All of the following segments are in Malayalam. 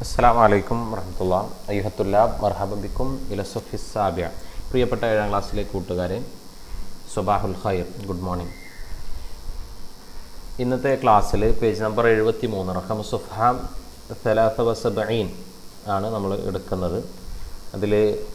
അസ്സാം വലൈക്കും വറഹമത്തുള്ള അയ്യഹത്തുല്ല മർഹബം ബിക്കും ഇലസുഫി സാബിയ പ്രിയപ്പെട്ട ഏഴാം ക്ലാസ്സിലെ കൂട്ടുകാരെ സുബാഹുൽ ഖൈർ ഗുഡ് മോർണിംഗ് ഇന്നത്തെ ക്ലാസ്സിൽ പേജ് നമ്പർ എഴുപത്തി മൂന്ന് റഹം സുഫാം സലാസ വസബീൻ ആണ് നമ്മൾ എടുക്കുന്നത് അതിൽ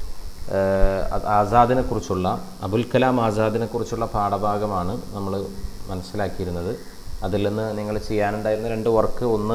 ആസാദിനെ കുറിച്ചുള്ള അബുൽ കലാം ആസാദിനെ കുറിച്ചുള്ള പാഠഭാഗമാണ് നമ്മൾ മനസ്സിലാക്കിയിരുന്നത് അതിൽ നിന്ന് നിങ്ങൾ ചെയ്യാനുണ്ടായിരുന്ന രണ്ട് വർക്ക് ഒന്ന്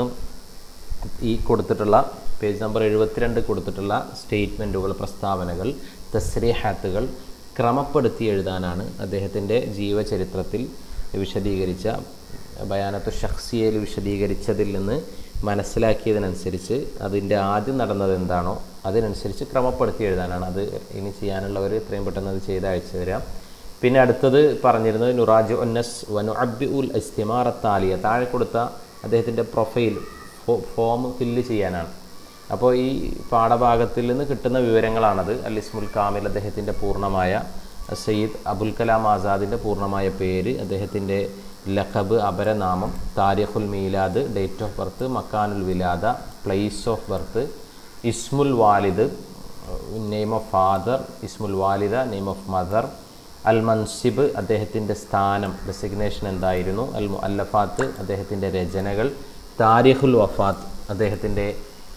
ഈ കൊടുത്തിട്ടുള്ള പേജ് നമ്പർ എഴുപത്തിരണ്ട് കൊടുത്തിട്ടുള്ള സ്റ്റേറ്റ്മെൻറ്റുകൾ പ്രസ്താവനകൾ തസ്രീഹാത്തുകൾ ക്രമപ്പെടുത്തി എഴുതാനാണ് അദ്ദേഹത്തിൻ്റെ ജീവചരിത്രത്തിൽ വിശദീകരിച്ച ബയാനത്തു ഷഖ്സിയയിൽ വിശദീകരിച്ചതിൽ നിന്ന് മനസ്സിലാക്കിയതിനനുസരിച്ച് അതിൻ്റെ ആദ്യം നടന്നത് എന്താണോ അതിനനുസരിച്ച് ക്രമപ്പെടുത്തി എഴുതാനാണ് അത് ഇനി ചെയ്യാനുള്ളവർ എത്രയും പെട്ടെന്ന് അത് ചെയ്ത് അയച്ചു തരാം പിന്നെ അടുത്തത് പറഞ്ഞിരുന്നത് നുറാജ് ഒന്നസ് വനു അബ്ബി ഉൽ ഇസ്തിമാറത്താലിയ താഴെ കൊടുത്ത അദ്ദേഹത്തിൻ്റെ പ്രൊഫൈൽ ഫോം ഫില്ല് ചെയ്യാനാണ് അപ്പോൾ ഈ പാഠഭാഗത്തിൽ നിന്ന് കിട്ടുന്ന വിവരങ്ങളാണത് അൽ ഇസ്മുൽ കാമിൽ അദ്ദേഹത്തിൻ്റെ പൂർണ്ണമായ സയ്യിദ് അബുൽ കലാം ആസാദിൻ്റെ പൂർണ്ണമായ പേര് അദ്ദേഹത്തിൻ്റെ ലഖബ് അപരനാമം താരിഖുൽ മീലാദ് ഡേറ്റ് ഓഫ് ബർത്ത് മക്കാനുൽ വിലാദ പ്ലേസ് ഓഫ് ബർത്ത് ഇസ്മുൽ വാലിദ് നെയിം ഓഫ് ഫാദർ ഇസ്മുൽ വാലിദ നെയിം ഓഫ് മദർ അൽ മൻസിബ് അദ്ദേഹത്തിൻ്റെ സ്ഥാനം ഡെസിഗ്നേഷൻ എന്തായിരുന്നു അൽ അല്ലഫാത്ത് അദ്ദേഹത്തിൻ്റെ രചനകൾ താരിഖുൽ വഫാത്ത് അദ്ദേഹത്തിൻ്റെ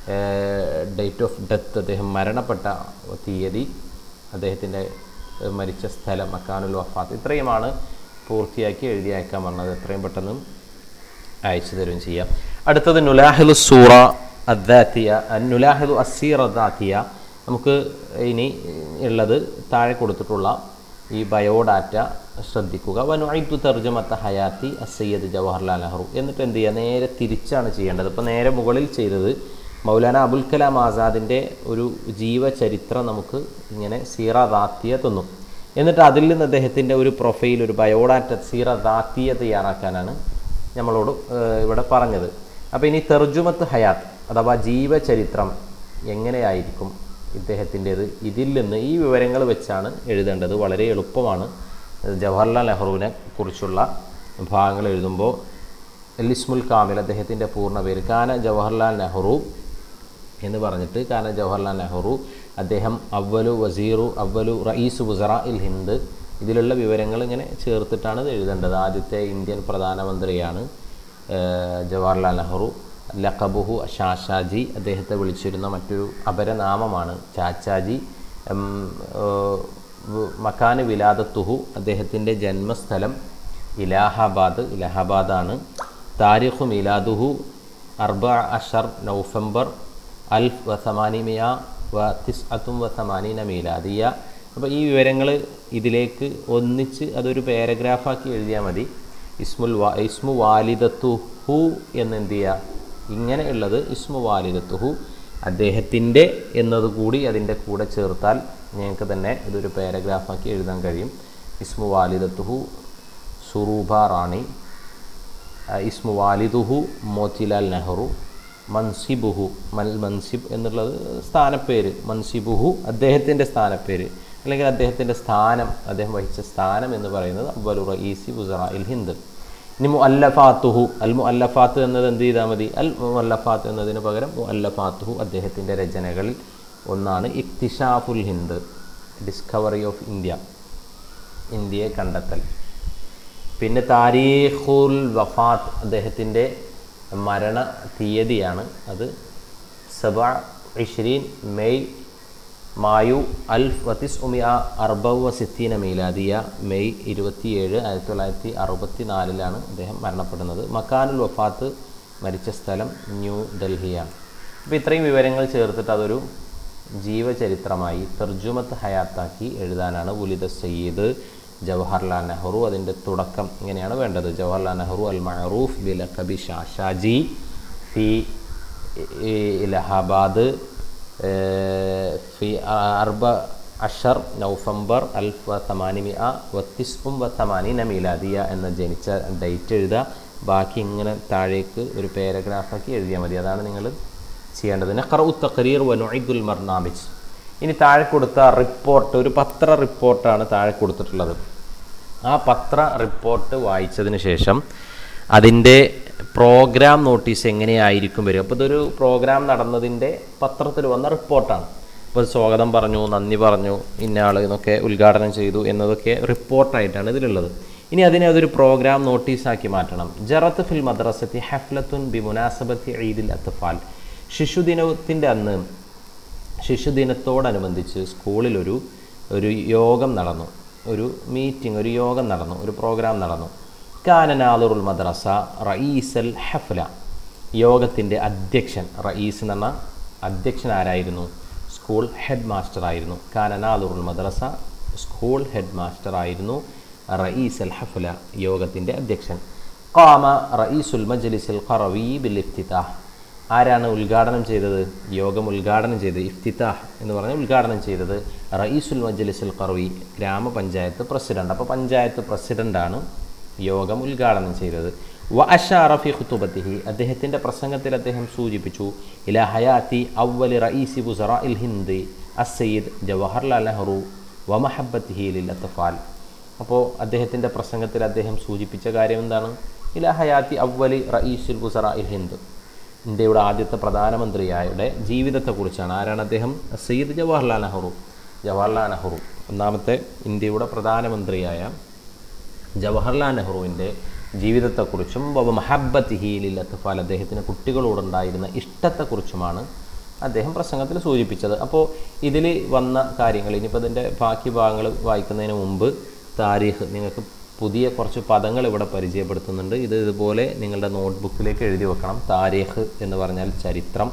ഡേറ്റ് ഓഫ് ഡെത്ത് അദ്ദേഹം മരണപ്പെട്ട തീയതി അദ്ദേഹത്തിൻ്റെ മരിച്ച സ്ഥലം മക്കാനുൽ വഫാത്ത് ഇത്രയുമാണ് പൂർത്തിയാക്കി എഴുതി അയക്കാൻ പറഞ്ഞത് എത്രയും പെട്ടെന്ന് അയച്ചു തരുകയും ചെയ്യാം അടുത്തത് നുലാഹിലു സൂറ അദ്ദാത്തിയ നുലാഹിലു അസീർ അദ്ദാത്തിയ നമുക്ക് ഇനി ഉള്ളത് താഴെ കൊടുത്തിട്ടുള്ള ഈ ബയോഡാറ്റ ശ്രദ്ധിക്കുക വനുഐത്തു തർജമത്ത ഹയാത്തി അസയ്യദ് ജവഹർലാൽ നെഹ്റു എന്നിട്ട് എന്ത് ചെയ്യുക നേരെ തിരിച്ചാണ് ചെയ്യേണ്ടത് ഇപ്പോൾ നേരെ മുകളിൽ ചെയ്തത് മൗലാന അബുൽ കലാം ആസാദിൻ്റെ ഒരു ജീവചരിത്രം നമുക്ക് ഇങ്ങനെ സീറ ദാത്തിയ തന്നു എന്നിട്ട് അതിൽ നിന്ന് അദ്ദേഹത്തിൻ്റെ ഒരു പ്രൊഫൈൽ ഒരു ബയോഡാറ്റ സീറ ദാത്തിയ തയ്യാറാക്കാനാണ് നമ്മളോട് ഇവിടെ പറഞ്ഞത് അപ്പോൾ ഇനി തെർജുമത്ത് ഹയാത്ത് അഥവാ ജീവചരിത്രം എങ്ങനെയായിരിക്കും ഇദ്ദേഹത്തിൻ്റേത് ഇതിൽ നിന്ന് ഈ വിവരങ്ങൾ വെച്ചാണ് എഴുതേണ്ടത് വളരെ എളുപ്പമാണ് ജവഹർലാൽ നെഹ്റുവിനെ കുറിച്ചുള്ള ഭാഗങ്ങൾ എഴുതുമ്പോൾ എലിസ്മുൽ കാമിൽ അദ്ദേഹത്തിൻ്റെ പൂർണ്ണ പേര് കാന ജവഹർലാൽ നെഹ്റു എന്ന് പറഞ്ഞിട്ട് കാന ജവഹർലാൽ നെഹ്റു അദ്ദേഹം അവലു വസീറു അവലു റയീസ് വുസറ ഇൽ ഹിന്ദ് ഇതിലുള്ള വിവരങ്ങൾ ഇങ്ങനെ ചേർത്തിട്ടാണ് ഇത് എഴുതേണ്ടത് ആദ്യത്തെ ഇന്ത്യൻ പ്രധാനമന്ത്രിയാണ് ജവഹർലാൽ നെഹ്റു ലഖബുഹു ഷാഷാജി അദ്ദേഹത്തെ വിളിച്ചിരുന്ന മറ്റൊരു അപരനാമമാണ് ചാച്ചാജി മക്കാന് വിലാദത്തുഹു അദ്ദേഹത്തിൻ്റെ ജന്മസ്ഥലം ഇലാഹാബാദ് ഇലാഹാബാദാണ് താരിഖു മിലാദുഹു അർബ അഷർ നവംബർ അൽഫ് വ സമാനിമിയ വ തിസ് അത്തും വ സമാനീന മീലാദിയ അപ്പോൾ ഈ വിവരങ്ങൾ ഇതിലേക്ക് ഒന്നിച്ച് അതൊരു പാരഗ്രാഫാക്കി എഴുതിയാൽ മതി ഇസ്മുൽ വാ ഇസ്മു വാലിദത്തുഹു എന്നെന്ത് ചെയ്യുക ഇങ്ങനെയുള്ളത് ഇസ്മു വാലിദത്തുഹു അദ്ദേഹത്തിൻ്റെ എന്നതുകൂടി അതിൻ്റെ കൂടെ ചേർത്താൽ ഞങ്ങൾക്ക് തന്നെ ഇതൊരു പാരഗ്രാഫാക്കി എഴുതാൻ കഴിയും ഇസ്മു വാലിദത്തുഹു സുറൂബ റാണി ഇസ്മു വാലിദുഹു മോത്തിലാൽ നെഹ്റു മൻസിബുഹു മൽ മൻസിബ് എന്നുള്ളത് സ്ഥാനപ്പേര് മൻസിബുഹു അദ്ദേഹത്തിൻ്റെ സ്ഥാനപ്പേര് അല്ലെങ്കിൽ അദ്ദേഹത്തിൻ്റെ സ്ഥാനം അദ്ദേഹം വഹിച്ച സ്ഥാനം എന്ന് പറയുന്നത് അബ്ബലു റഈസി വുസറ ഇൽ ഹിന്ദ് ഇനി മുഅല്ലഫാത്തുഹു അൽ മുഅല്ലഫാത്ത് എന്നത് എന്ത് ചെയ്താൽ മതി അൽ മുഅല്ലഫാത്ത് എന്നതിന് പകരം മുഅല്ലഫാത്തുഹു അദ്ദേഹത്തിൻ്റെ രചനകളിൽ ഒന്നാണ് ഇക്തിഷാഫുൽ ഹിന്ദ് ഡിസ്കവറി ഓഫ് ഇന്ത്യ ഇന്ത്യയെ കണ്ടെത്തൽ പിന്നെ താരീഖുൽ വഫാത്ത് അദ്ദേഹത്തിൻ്റെ മരണ തീയതിയാണ് അത് സബ ഇഷ്രീൻ മെയ് മായു അൽഫ് വത്തിസ് ഉമിയ അർബവ സിത്തീന മീലാദിയ മെയ് ഇരുപത്തിയേഴ് ആയിരത്തി തൊള്ളായിരത്തി അറുപത്തി നാലിലാണ് അദ്ദേഹം മരണപ്പെടുന്നത് മക്കാനുൽ വഫാത്ത് മരിച്ച സ്ഥലം ന്യൂ ഡൽഹിയാണ് അപ്പോൾ ഇത്രയും വിവരങ്ങൾ ചേർത്തിട്ട് അതൊരു ജീവചരിത്രമായി തർജുമത്ത് ഹയാത്താക്കി എഴുതാനാണ് ഉലിദ സയ്യിദ് ജവഹർലാൽ നെഹ്റു അതിൻ്റെ തുടക്കം ഇങ്ങനെയാണ് വേണ്ടത് ജവഹർലാൽ നെഹ്റു അൽ മഹറൂഫ് ബിൽ കബി ഷാഷാജി ഫി ഇലഹാബാദ് ഫി അർബ അഷർ നവംബർ അൽഫ് തമാനിമിയ വത്തിസ്ഉം വ തമാനീന മീലാദിയ എന്ന ജനിച്ച ഡേറ്റ് എഴുതുക ബാക്കി ഇങ്ങനെ താഴേക്ക് ഒരു പാരഗ്രാഫാക്കി എഴുതിയാൽ മതി അതാണ് നിങ്ങൾ ചെയ്യേണ്ടത് നഖറു തഖരീർ വ നുഇദുൽ മർനാമിജ് ഇനി താഴെ കൊടുത്ത റിപ്പോർട്ട് ഒരു പത്ര റിപ്പോർട്ടാണ് താഴെ കൊടുത്തിട്ടുള്ളത് ആ പത്ര റിപ്പോർട്ട് വായിച്ചതിന് ശേഷം അതിൻ്റെ പ്രോഗ്രാം നോട്ടീസ് എങ്ങനെയായിരിക്കും വരും അപ്പോൾ ഇതൊരു പ്രോഗ്രാം നടന്നതിൻ്റെ പത്രത്തിൽ വന്ന റിപ്പോർട്ടാണ് അപ്പോൾ സ്വാഗതം പറഞ്ഞു നന്ദി പറഞ്ഞു ഇന്ന ആൾ എന്നൊക്കെ ഉദ്ഘാടനം ചെയ്തു എന്നതൊക്കെ റിപ്പോർട്ടായിട്ടാണ് ഇതിലുള്ളത് ഇനി അതിനെ അതൊരു പ്രോഗ്രാം നോട്ടീസാക്കി മാറ്റണം ജറത്ത് ഫിൽ മദ്രസത്തി ഹഫ്ലത്തുൻ ബി മുനാസബത്തി ഈദിൽ അത്ഫാൽ ശിശുദിനത്തിൻ്റെ അന്ന് ശിശുദിനത്തോടനുബന്ധിച്ച് സ്കൂളിലൊരു ഒരു യോഗം നടന്നു ഒരു മീറ്റിംഗ് ഒരു യോഗം നടന്നു ഒരു പ്രോഗ്രാം നടന്നു കാനനാദുറുൽ മദ്രസ റയീസൽ ഹഫ്ല യോഗത്തിൻ്റെ അധ്യക്ഷൻ റയീസ് എന്ന് പറഞ്ഞാൽ അധ്യക്ഷൻ ആരായിരുന്നു സ്കൂൾ ഹെഡ് മാസ്റ്റർ ആയിരുന്നു കാനനാദുറുൽ മദ്രസ സ്കൂൾ ഹെഡ് മാസ്റ്റർ ആയിരുന്നു റയീസൽ ഹഫ്ല യോഗത്തിൻ്റെ അധ്യക്ഷൻ ഖാമ റയീസുൽ മജ്ലിസിൽ ഖറവി ബിൽ ഇഫ്തിതാഹ് ആരാണ് ഉദ്ഘാടനം ചെയ്തത് യോഗം ഉദ്ഘാടനം ചെയ്തത് ഇഫ്തിതാഹ് എന്ന് പറഞ്ഞ ഉദ്ഘാടനം ചെയ്തത് റയീസുൽ മജ്ലിസുൽ ഖറവി ഗ്രാമപഞ്ചായത്ത് പ്രസിഡന്റ് അപ്പോൾ പഞ്ചായത്ത് പ്രസിഡന്റാണ് യോഗം ഉദ്ഘാടനം ചെയ്തത് വ അഷാറഫി ഖുത്തുബത്തിഹി അദ്ദേഹത്തിൻ്റെ പ്രസംഗത്തിൽ അദ്ദേഹം സൂചിപ്പിച്ചു ഇല ഹയാത്തി അവലി റയീസി ബുസറ ഇൽ ഹിന്ദ് അസയ്യിദ് ജവഹർലാൽ നെഹ്റു വ മഹബത്തിഹി ലിൽ അത്തഫാൽ അപ്പോൾ അദ്ദേഹത്തിൻ്റെ പ്രസംഗത്തിൽ അദ്ദേഹം സൂചിപ്പിച്ച കാര്യം എന്താണ് ഇല ഹയാത്തി അവലി റയീസുൽ ബുസറ ഇൽ ഹിന്ദ് ഇന്ത്യയുടെ ആദ്യത്തെ പ്രധാനമന്ത്രിയായുടെ ജീവിതത്തെക്കുറിച്ചാണ് ആരാണ് അദ്ദേഹം സയ്യിദ് ജവഹർലാൽ നെഹ്റു ജവഹർലാൽ നെഹ്റു ഒന്നാമത്തെ ഇന്ത്യയുടെ പ്രധാനമന്ത്രിയായ ജവഹർലാൽ നെഹ്റുവിൻ്റെ ജീവിതത്തെക്കുറിച്ചും ബബ മഹബത്ത് ഹീലിൽ അത്ഫാൽ അദ്ദേഹത്തിന് കുട്ടികളോടുണ്ടായിരുന്ന ഇഷ്ടത്തെക്കുറിച്ചുമാണ് അദ്ദേഹം പ്രസംഗത്തിൽ സൂചിപ്പിച്ചത് അപ്പോൾ ഇതിൽ വന്ന കാര്യങ്ങൾ ഇനിയിപ്പോൾ ഇതിൻ്റെ ബാക്കി ഭാഗങ്ങൾ വായിക്കുന്നതിന് മുമ്പ് താരീഖ് നിങ്ങൾക്ക് പുതിയ കുറച്ച് പദങ്ങൾ ഇവിടെ പരിചയപ്പെടുത്തുന്നുണ്ട് ഇത് ഇതുപോലെ നിങ്ങളുടെ നോട്ട്ബുക്കിലേക്ക് എഴുതി വെക്കണം താരീഖ് എന്ന് പറഞ്ഞാൽ ചരിത്രം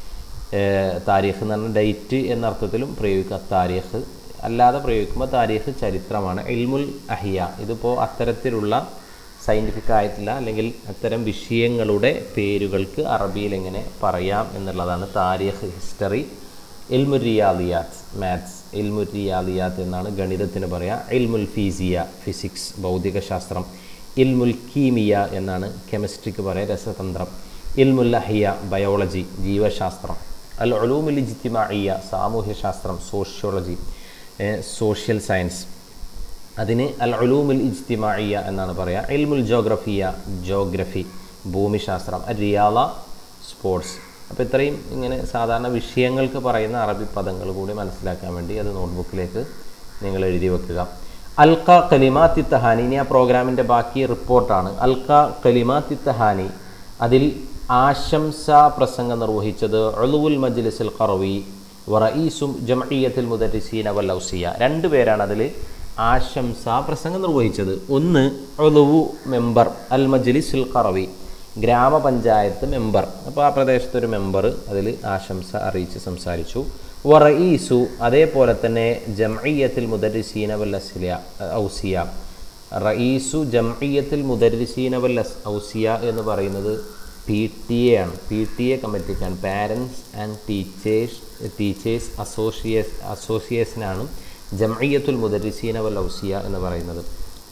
താരീഖ് എന്ന് പറഞ്ഞാൽ ഡേറ്റ് എന്ന അർത്ഥത്തിലും പ്രയോഗിക്കുക താരീഖ് അല്ലാതെ പ്രയോഗിക്കുമ്പോൾ താരീഖ് ചരിത്രമാണ് ഇൽമുൽ അഹിയ ഇതിപ്പോൾ അത്തരത്തിലുള്ള സയൻറ്റിഫിക് ആയിട്ടില്ല അല്ലെങ്കിൽ അത്തരം വിഷയങ്ങളുടെ പേരുകൾക്ക് അറബിയിൽ എങ്ങനെ പറയാം എന്നുള്ളതാണ് താരീഖ് ഹിസ്റ്ററി ഇൽമുരിയാദിയാത്ത് മാത്സ് ഇൽമുരിയാദിയാത്ത് എന്നാണ് ഗണിതത്തിന് പറയുക ഇൽമുൽ ഫീസിയ ഫിസിക്സ് ഭൗതികശാസ്ത്രം ഇൽമുൽ കീമിയ എന്നാണ് കെമിസ്ട്രിക്ക് പറയുക രസതന്ത്രം ഇൽമുൽ അഹിയ ബയോളജി ജീവശാസ്ത്രം അൽ ഒലൂമുൽ ഇജ്തിമാഇയ സാമൂഹ്യശാസ്ത്രം സോഷ്യോളജി സോഷ്യൽ സയൻസ് അതിന് അൽ ഒലൂമുൽ ഇജ്തിമാഇയ എന്നാണ് പറയുക ഇൽമുൽ ജോഗ്രഫിയ ജോഗ്രഫി ഭൂമിശാസ്ത്രം റിയാള സ്പോർട്സ് അപ്പോൾ ഇത്രയും ഇങ്ങനെ സാധാരണ വിഷയങ്ങൾക്ക് പറയുന്ന അറബി പദങ്ങൾ കൂടി മനസ്സിലാക്കാൻ വേണ്ടി അത് നോട്ട്ബുക്കിലേക്ക് നിങ്ങൾ എഴുതി വെക്കുക അൽക്ക കലിമാത്തി തഹാനി ഇനി ആ പ്രോഗ്രാമിൻ്റെ ബാക്കി റിപ്പോർട്ടാണ് അൽക്ക കലിമാത്തി തഹാനി അതിൽ ആശംസാ പ്രസംഗം നിർവഹിച്ചത് ഒളുവുൽ മജ്ലിസിൽ ഖറവി വറീസും ജമഇയത്തിൽ മുദരിസീന വല്ലൗസിയ രണ്ട് പേരാണ് അതിൽ ആശംസാ പ്രസംഗം നിർവഹിച്ചത് ഒന്ന് ഒളുവു മെമ്പർ അൽ മജ്ലിസുൽ ഖറവി ഗ്രാമപഞ്ചായത്ത് മെമ്പർ അപ്പോൾ ആ പ്രദേശത്തെ ഒരു മെമ്പർ അതിൽ ആശംസ അറിയിച്ച് സംസാരിച്ചു വറീസു അതേപോലെ തന്നെ ജംഇയത്തിൽ മുദരിസീന വൽ അസ്ലിയ ഔസിയ റയീസു ജംഇയത്തിൽ മുദരിസീന വൽ ഔസിയ എന്ന് പറയുന്നത് പി ടി എ ആണ് പി ടി എ കമ്മിറ്റിക്കാണ് പാരൻസ് ആൻഡ് ടീച്ചേഴ്സ് ടീച്ചേഴ്സ് അസോസിയേസ് അസോസിയേഷനാണ് ജംഇയത്തുൽ മുദരിസീന വൽ ഔസിയ എന്ന് പറയുന്നത്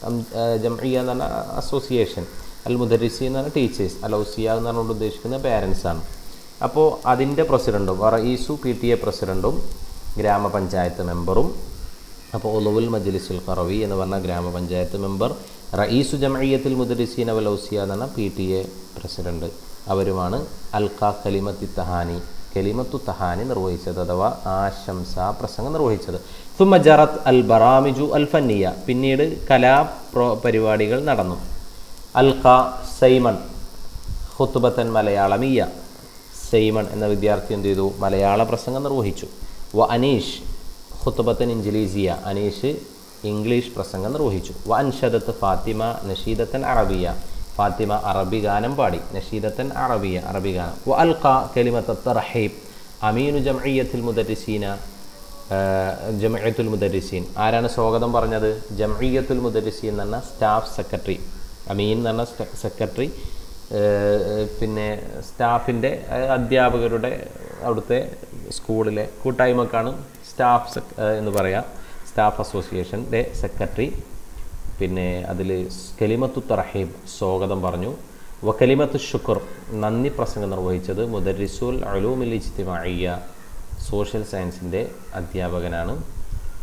ജംഇയ എന്ന് പറഞ്ഞാൽ അസോസിയേഷൻ അൽ മുദരിസി എന്ന് പറഞ്ഞാൽ ടീച്ചേഴ്സ് അൽ ഔസിയ എന്ന് പറഞ്ഞുകൊണ്ട് ഉദ്ദേശിക്കുന്ന പാരൻസ് ആണ് അപ്പോൾ അതിൻ്റെ പ്രസിഡൻറ്റും റയീസു പി ടി എ പ്രസിഡൻറ്റും ഗ്രാമപഞ്ചായത്ത് മെമ്പറും അപ്പോൾ ഒലുവുൽ മജ്ലിസുൽ ഖറവി എന്ന് പറഞ്ഞ ഗ്രാമപഞ്ചായത്ത് മെമ്പർ റയീസു ജമയ്യത്തിൽ മുദരിസീന വലൗസിയ എന്ന് പറഞ്ഞ പി ടി എ പ്രസിഡൻറ്റ് അവരുമാണ് അൽക്ക കലിമത്തി തഹാനി കലിമത്തു തഹാനി നിർവഹിച്ചത് അഥവാ ആശംസാ പ്രസംഗം നിർവഹിച്ചത് സുമ ജറത്ത് അൽ ബറാമിജു അൽ ഫന്നിയ പിന്നീട് കലാ പ്രോ പരിപാടികൾ നടന്നു അൽക്ക സൈമൺ ഹുത്തുബത്തൻ മലയാളമീയ സൈമൺ എന്ന വിദ്യാർത്ഥി എന്ത് ചെയ്തു മലയാള പ്രസംഗം നിർവഹിച്ചു വ അനീഷ് ഹുത്തുബത്തൻ ഇഞ്ചിലീസിയ അനീഷ് ഇംഗ്ലീഷ് പ്രസംഗം നിർവഹിച്ചു വ അൻഷദത്ത് ഫാത്തിമ നഷീദത്തൻ അറബിയ ഫാത്തിമ അറബി ഗാനം പാടി നഷീദത്തൻ അറബിയ അറബി ഗാനം വ അൽഖ കലിമത്ത് റഹീബ് അമീനു ജംഇയത്തിൽ മുദരിസീന ജമയത്തുൽ മുദരിസീൻ ആരാണ് സ്വാഗതം പറഞ്ഞത് ജംഇയത്തുൽ മുദരിസീൻ എന്ന് പറഞ്ഞ സ്റ്റാഫ് സെക്രട്ടറി അമീൻ എന്ന് പറഞ്ഞ സെക്രട്ടറി പിന്നെ സ്റ്റാഫിൻ്റെ അധ്യാപകരുടെ അവിടുത്തെ സ്കൂളിലെ കൂട്ടായ്മക്കാണ് സ്റ്റാഫ് സെക് എന്ന് പറയാം സ്റ്റാഫ് അസോസിയേഷൻ്റെ സെക്രട്ടറി പിന്നെ അതിൽ കലിമത്തു തറഹീബ് സ്വാഗതം പറഞ്ഞു വ കലിമത്ത് ഷുക്ർ നന്ദി പ്രസംഗം നിർവഹിച്ചത് മുദരിസുൽ അലൂമിൽ ഇജ്തിമാഇയ സോഷ്യൽ സയൻസിൻ്റെ അധ്യാപകനാണ്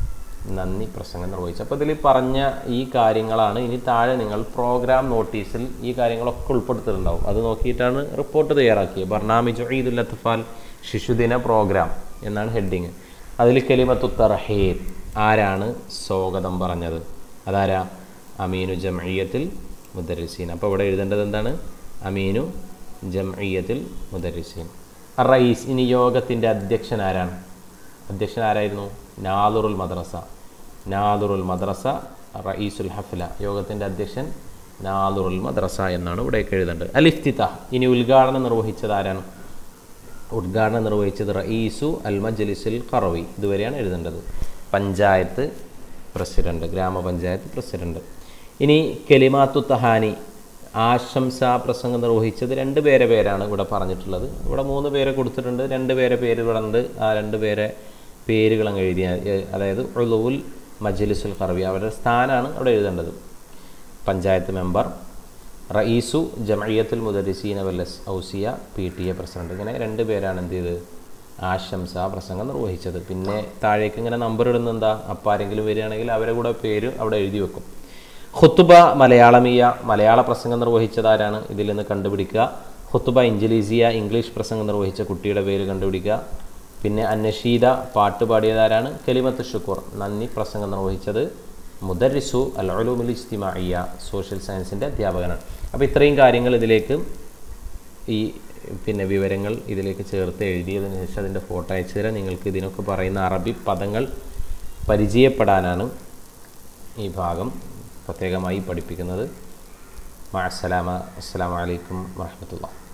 നന്ദി പ്രസംഗം നിർവഹിച്ചു അപ്പോൾ ഇതിൽ പറഞ്ഞ ഈ കാര്യങ്ങളാണ് ഇനി താഴെ നിങ്ങൾ പ്രോഗ്രാം നോട്ടീസിൽ ഈ കാര്യങ്ങളൊക്കെ ഉൾപ്പെടുത്തിയിട്ടുണ്ടാവും അത് നോക്കിയിട്ടാണ് റിപ്പോർട്ട് തയ്യാറാക്കിയത് ബർണാമിജ് ഈദുൽ അത്ഫാൽ ശിശുദിന പ്രോഗ്രാം എന്നാണ് ഹെഡിങ് അതിൽ കെലിമത്തു തർഹീബ് ആരാണ് സ്വാഗതം പറഞ്ഞത് അതാരാ അമീനു ജംഇയ്യത്തിൽ മുദരിസീൻ അപ്പോൾ ഇവിടെ എഴുതേണ്ടത് എന്താണ് അമീനു ജംഇയ്യത്തിൽ മുദരിസീൻ റയീസ് ഇനി യോഗത്തിൻ്റെ അധ്യക്ഷൻ ആരാണ് അധ്യക്ഷൻ ആരായിരുന്നു നാദുറുൽ മദ്രസ നാദുറുൽ മദ്രസ റയീസുൽ ഹഫ്ല യോഗത്തിൻ്റെ അധ്യക്ഷൻ നാദുറുൽ മദ്രസ എന്നാണ് ഇവിടേക്ക് എഴുതേണ്ടത് അൽ ഇഫ്തിത ഇനി ഉദ്ഘാടനം നിർവഹിച്ചത് ആരാണ് ഉദ്ഘാടനം നിർവഹിച്ചത് റയീസു അൽ മജ്ലിസുൽ ഖറവി ഇതുവരെയാണ് എഴുതേണ്ടത് പഞ്ചായത്ത് പ്രസിഡന്റ് ഗ്രാമപഞ്ചായത്ത് പ്രസിഡന്റ് ഇനി കെലിമാത്തു തഹാനി ആശംസാ പ്രസംഗം നിർവഹിച്ചത് രണ്ട് പേരെ പേരാണ് ഇവിടെ പറഞ്ഞിട്ടുള്ളത് ഇവിടെ മൂന്ന് പേരെ കൊടുത്തിട്ടുണ്ട് രണ്ട് പേരെ പേര് ഇവിടെ ഉണ്ട് ആ രണ്ട് പേരെ പേരുകൾ അങ്ങ് എഴുതിയ അതായത് ഉളുവുൽ മജ്ലിസുൽ ഖറവി അവരുടെ സ്ഥാനമാണ് അവിടെ എഴുതേണ്ടത് പഞ്ചായത്ത് മെമ്പർ റയീസു ജമയത്തുൽ മുദരിസീന വല്ലസ് ഔസിയ പി ടി എ പ്രസിഡന്റ് ഇങ്ങനെ രണ്ട് പേരാണ് എന്ത് ചെയ്ത് ആശംസാ പ്രസംഗം നിർവഹിച്ചത് പിന്നെ താഴേക്ക് ഇങ്ങനെ നമ്പർ ഇടുന്ന എന്താ അപ്പോൾ ആരെങ്കിലും വരികയാണെങ്കിൽ അവരെ കൂടെ പേര് അവിടെ എഴുതി വെക്കും ഹുത്തുബ മലയാളമീയ മലയാള പ്രസംഗം നിർവഹിച്ചത് ആരാണ് ഇതിൽ നിന്ന് കണ്ടുപിടിക്കുക ഹുത്തുബ ഇഞ്ചലീസിയ ഇംഗ്ലീഷ് പ്രസംഗം നിർവഹിച്ച കുട്ടിയുടെ പേര് കണ്ടുപിടിക്കുക പിന്നെ അന്നഷീദ പാട്ട് പാടിയതാരാണ് കെലിമത്ത് ഷുക്കൂർ നന്ദി പ്രസംഗം നിർവഹിച്ചത് മുദരിസു അൽ ഉലൂമുൽ ഇജ്തിമാഇയ സോഷ്യൽ സയൻസിൻ്റെ അധ്യാപകനാണ് അപ്പോൾ ഇത്രയും കാര്യങ്ങൾ ഇതിലേക്ക് ഈ പിന്നെ വിവരങ്ങൾ ഇതിലേക്ക് ചേർത്ത് എഴുതിയതിന് ശേഷം അതിൻ്റെ ഫോട്ടോ അയച്ചു തരാം നിങ്ങൾക്ക് ഇതിനൊക്കെ പറയുന്ന അറബി പദങ്ങൾ പരിചയപ്പെടാനാണ് ഈ ഭാഗം പ്രത്യേകമായി പഠിപ്പിക്കുന്നത് മാസലാമ അസ്സാം വലൈക്കും വാഹമത്തുള്ള